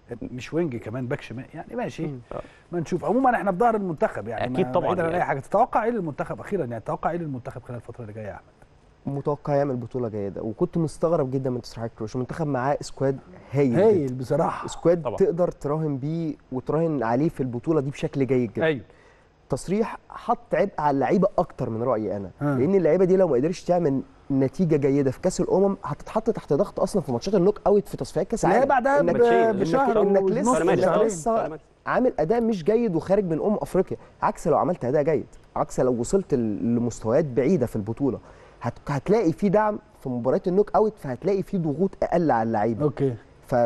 مش وينج كمان باك شمال يعني ماشي مم. ما نشوف عموما احنا في ظهر المنتخب يعني أكيد ما- طبعاً بعيدا عن يعني. اي حاجه تتوقع ايه للمنتخب اخيرا يعني تتوقع ايه للمنتخب خلال الفتره اللي جايه يا احمد متوقع يعمل بطوله جيده وكنت مستغرب جدا من تصريحات كروش المنتخب معاه سكواد هايل هايل جداً. بصراحه سكواد طبعاً. تقدر تراهن بيه وتراهن عليه في البطوله دي بشكل جيد جدا ايوه تصريح حط عبء على اللعيبه اكتر من رايي انا آه. لان اللعيبه دي لو ما قدرتش تعمل نتيجه جيده في كاس الامم هتتحط تحت ضغط اصلا في ماتشات النوك اوت في تصفيات كاس لا العالم بعدها إنك- ب- بتشيل- بشهر انك ونص لسه شهر مارس. انك شهرين. لسه عامل اداء مش جيد وخارج من ام افريقيا عكس لو عملت اداء جيد عكس لو وصلت ل- لمستويات بعيده في البطوله هت... هتلاقي في دعم في مباريات النوك اوت فهتلاقي في ضغوط اقل على اللعيبه اوكي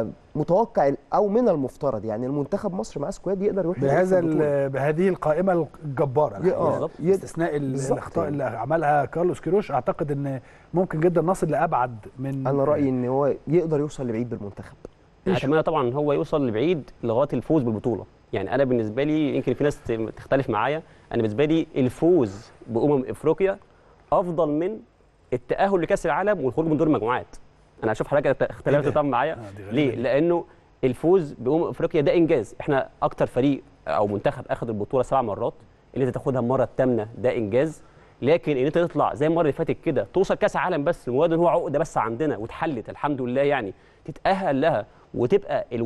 فمتوقع او من المفترض يعني المنتخب مصر معاه سكواد يقدر يروح ينافس بهذا في البطولة. ال- بهذه القائمه الجباره ي- الحقيقة. اه بالظبط. يقدر- باستثناء ال- بالظبط الاخطاء يعني. اللي عملها كارلوس كيروش اعتقد ان ممكن جدا نصل لابعد من انا رايي ان هو يقدر يوصل لبعيد بالمنتخب اتمنى طبعا ان هو يوصل لبعيد لغايه الفوز بالبطوله يعني انا بالنسبه لي يمكن في ناس تختلف معايا انا بالنسبه لي الفوز بامم افريقيا افضل من التاهل لكاس العالم والخروج من دور المجموعات انا اشوف حضرتك اختلفت إيه ده؟ طبعا معايا آه، دي غريبة ليه دي. لانه الفوز بامم افريقيا ده انجاز احنا اكتر فريق او منتخب اخذ البطوله سبع مرات اللي انت تاخدها المره الثامنه ده انجاز لكن ان انت تطلع زي المره اللي فاتت كده توصل كاس عالم بس مجرد ان هو عقده بس عندنا واتحلت الحمد لله يعني تتاهل لها وتبقى ال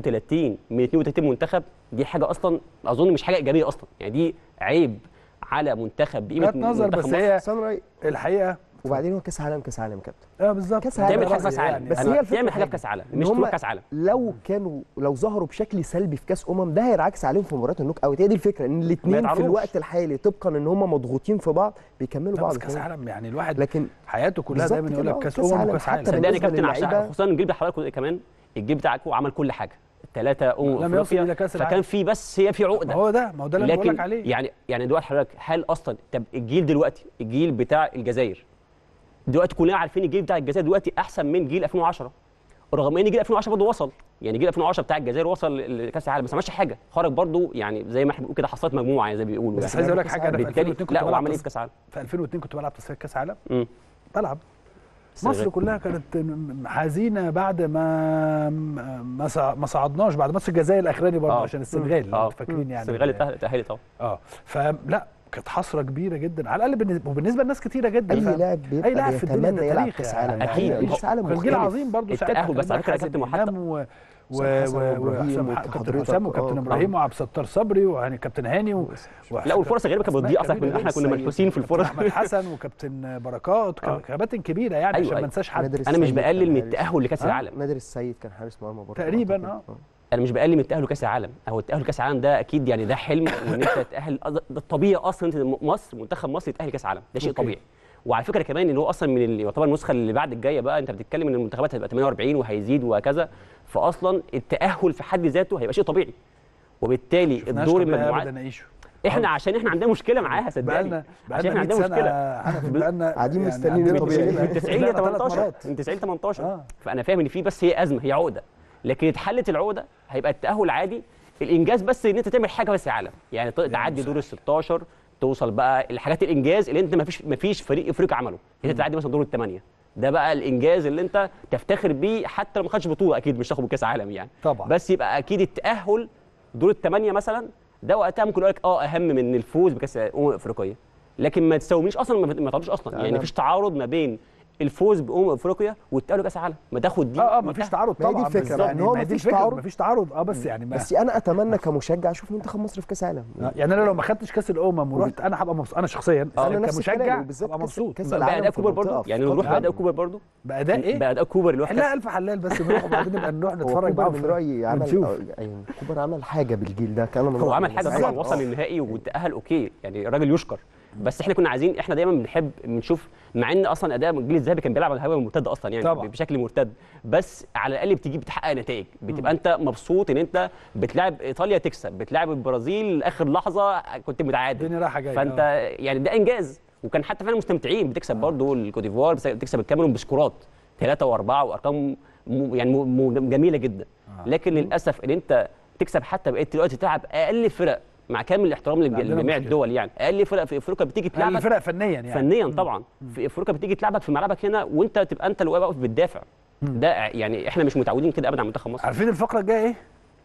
31 من 32 منتخب دي حاجه اصلا اظن مش حاجه ايجابيه اصلا يعني دي عيب على منتخب بقيمه وجهة نظر منتخب بس مصر. هي بس انا رايي الحقيقه وبعدين هو كاس عالم كاس عالم كابتن اه بالظبط كأس ده عالم. تعمل حاجه رأيي في كاس عالم يعني. بس أنا هي الفكرة تعمل حاجه حاجة. في كاس عالم إن مش هم تروح كاس عالم لو كانوا لو ظهروا بشكل سلبي في كاس امم ده هينعكس عليهم في مباريات النوك اوت هي دي الفكره ان الاثنين في يتعرضوش. الوقت الحالي طبقا ان هم مضغوطين في بعض بيكملوا لا، بعض بس كاس كمان. عالم يعني الواحد لكن حياته كلها بالظبط دايما يقول كده، لك آه، كاس كأس امم عالم وكاس حتى عالم بالنسبة صدقني يا كابتن عشان للعيبة- خصوصا الجيل بتاع حضرتك كمان الجيل بتاعكم عمل كل حاجه الثلاثه امم لم يصل افريقيا إلى كأس العالم. فكان في بس هي في ما عقده هو ده ما هو ده اللي أنا بقول لك لكن عليه يعني يعني دلوقتي حضرتك هل اصلا طب الجيل دلوقتي الجيل بتاع الجزائر دلوقتي كلنا عارفين الجيل بتاع الجزائر دلوقتي احسن من جيل 2010 رغم ان جيل 2010 برضه وصل يعني جيل 2010 بتاع الجزائر وصل لكاس العالم بس ما عملش حاجه خرج برضه يعني زي ما احنا بنقول كده حصلت مجموعه يعني زي ما بيقولوا بس يعني. عايز اقول لك حاجه انا في بالتالي 2002 كنت لا بلعب وعمل ايه تص- في كاس العالم في 2002 كنت بلعب تصفيات كاس عالم مم. بلعب السنغال. مصر كلها كانت م- حزينه بعد ما ما صع- ما صعدناش بعد ماتش الجزائر الاخراني برضه آه. عشان السنغال لو اه انتوا فاكرين يعني السنغال اتأهل- اتاهلت اه اه فلا كانت حسره كبيره جدا على الاقل بالنسبه وبالنسبه لناس كتيره جدا اي ف- لاعب بيبقى اي لاعب في الدنيا بيتمنى ده يلعب تاريخ كاس يعني. عالم أكيد. الحقيقة. كاس عالم كان جيل مختلف. عظيم برضه التأهل بس على فكرة يا كابتن محطة. و و حسن و- وإبراهيم وحسام وأنت كابتن حضرتك، حسام وكابتن آه. ابراهيم وعبد الستار صبري ويعني كابتن هاني و... لا والفرص الغريبه كانت بتضيع اصلا كبيرة كنا احنا جدا. كنا منحوسين في الفرص احمد حسن وكابتن بركات آه. كباتن كبيره يعني أيوة، عشان ما أيوة. انساش حد نادر انا مش السيد بقلل كان من حارس. التاهل لكاس آه. العالم نادر السيد كان حارس مرمى برضه تقريباً، أعتقد. آه. انا مش بقلل من التاهل لكاس العالم هو التاهل لكاس العالم ده اكيد يعني ده حلم وان انت تتاهل ده الطبيعي اصلا انت مصر منتخب مصر يتاهل كاس عالم ده شيء أوكي. طبيعي وعلى فكره كمان ان هو اصلا من ال- يعتبر النسخه اللي بعد الجايه بقى انت بتتكلم ان المنتخبات هتبقى 48 وهيزيد وهكذا فاصلا التاهل في حد ذاته هيبقى شيء طبيعي وبالتالي شفناش الدور طبيعي المجموعات أبداً نعيشه احنا عشان احنا عندنا مشكله معاها صدقني بقالنا عشان بقالنا احنا 100 عندنا سنه مشكله حنفي بقالنا قاعدين يعني مستنيين عندنا الطبيعي. مشكلة. من 90 ل طلعنا ثلاث 18 مرات. من 90 ل 18 آه. فانا فاهم ان في بس هي ازمه هي عقده لكن اتحلت العقده هيبقى التاهل عادي الانجاز بس ان انت تعمل حاجه بس العالم يعني ت- تعدي دور ال 16 توصل بقى الحاجات الانجاز اللي انت ما فيش ما فيش فريق افريقيا عمله ان انت تعدي مثلا دور الثمانيه ده بقى الانجاز اللي انت تفتخر بيه حتى لو ما خدش بطوله اكيد مش تاخد كاس عالم يعني طبعا بس يبقى اكيد التاهل دور الثمانيه مثلا ده وقتها ممكن اقول لك اه اهم من الفوز بكاس الامم الافريقيه لكن ما تساويش اصلا ما ما تعرضوش اصلا يعني أنا- مفيش تعارض ما بين الفوز بامم افريقيا والتاهل لكاس العالم ما تاخد دي اه اه مفيش تعارض ما هي دي طبعا الفكرة بالظبط. بقى، إن هو ما هي دي مفيش الفكرة، تعارض. مفيش تعارض اه بس يعني ما بس انا اتمنى كمشجع اشوف منتخب مصر في كاس عالم آه، يعني انا لو ما خدتش كاس الامم ورحت انا هبقى مبسوط انا شخصيا أنا أنا نفس الكلام، كمشجع وبالذات هبقى كأس- مبسوط كأس العالم باداء في كوبر المنطقة، برضه في يعني خط نروح العالم. باداء كوبر برضه باداء ايه؟ باداء كوبر اللي هو لا الف حلال بس نروح وبعدين نبقى نروح هو نتفرج كوبر معاهم من في- رايي عمل ونشوف. أو- يعني كوبر عمل حاجه بالجيل ده كان من هو رأيي. عمل حاجه بس- طبعا آه. وصل للنهائي وتاهل اوكي يعني الراجل يشكر بس احنا كنا عايزين احنا دايما بنحب بنشوف مع ان اصلا اداء الجيل الذهبي كان بيلعب على الهواء المرتد اصلا يعني طبعا. بشكل مرتد بس على الاقل بتجيب بتحقق نتائج بتبقى انت مبسوط ان انت بتلاعب ايطاليا تكسب بتلاعب البرازيل لاخر لحظه كنت متعادل الدنيا رايحه جايه فانت آه. يعني ده انجاز وكان حتى فعلا مستمتعين بتكسب برضه الكوتيفوار بس- بتكسب الكاميرون بسكورات ثلاثة وأربعة وأرقام م- يعني م- م- جميلة جدا لكن للأسف إن أنت تكسب حتى بقيت دلوقتي تلعب أقل فرق مع كامل الاحترام للج- عندنا لجميع مشكلة. الدول يعني أقل فرق في أفريقيا بتيجي يعني تلعبك الفرق فنيا يعني فنيا طبعا في افريقيا بتيجي تلعبك في ملعبك هنا وانت تبقى انت اللي واقف بتدافع ده يعني احنا مش متعودين كده ابدا على منتخب مصر عارفين الفقره الجايه ايه؟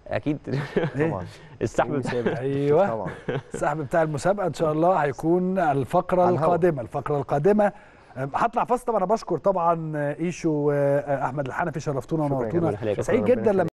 اكيد طبعا السحب مين سابق؟ ايوه طبعا السحب بتاع المسابقه ان شاء الله هيكون الفقره على الهوا. القادمه الفقره القادمه أم، هطلع فاصل طبعا انا بشكر طبعا ايشو واحمد الحنفي شرفتونا شكراً يا ونورتونا جمال. سعيد ربنا جدا لما